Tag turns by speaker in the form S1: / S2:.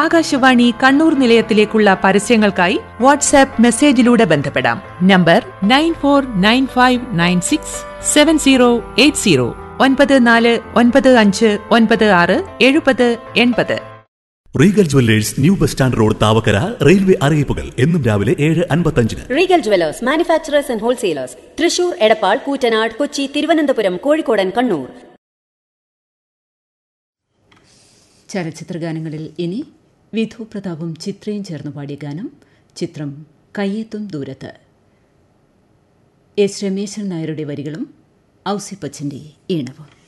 S1: ആകാശവാണി കണ്ണൂർ നിലയത്തിലേക്കുള്ള പരസ്യങ്ങൾക്കായി വാട്സാപ്പ് മെസ്സേജിലൂടെ ബന്ധപ്പെടാം number nine four nine five nine six seven zero eight zero ഒൻപത് നാല് ഒൻപത് അഞ്ച് ഒൻപത് ആറ് എഴുപത് എൺപത്
S2: Regal jewellers new bus stand road Thavakkara railway അറിയിപ്പുകൾ എന്നും രാവിലെ ഏഴ് അൻപത്തഞ്ചിന്
S3: Regal jewellers manufacturers and wholesalers Thrissur Edappal Koottanad Kochi Thiruvananthapuram കോഴിക്കോടൻ കണ്ണൂർ
S4: ചലച്ചിത്രഗാനങ്ങളിൽ ഇനി വിധു പ്രതാപും ചിത്രയും ചേർന്ന് പാടിയ ഗാനം ചിത്രം കയ്യെത്തും ദൂരത്ത് എസ് രമേശൻ നായരുടെ വരികളും ഔസിപ്പച്ചൻ്റെ ഈണവും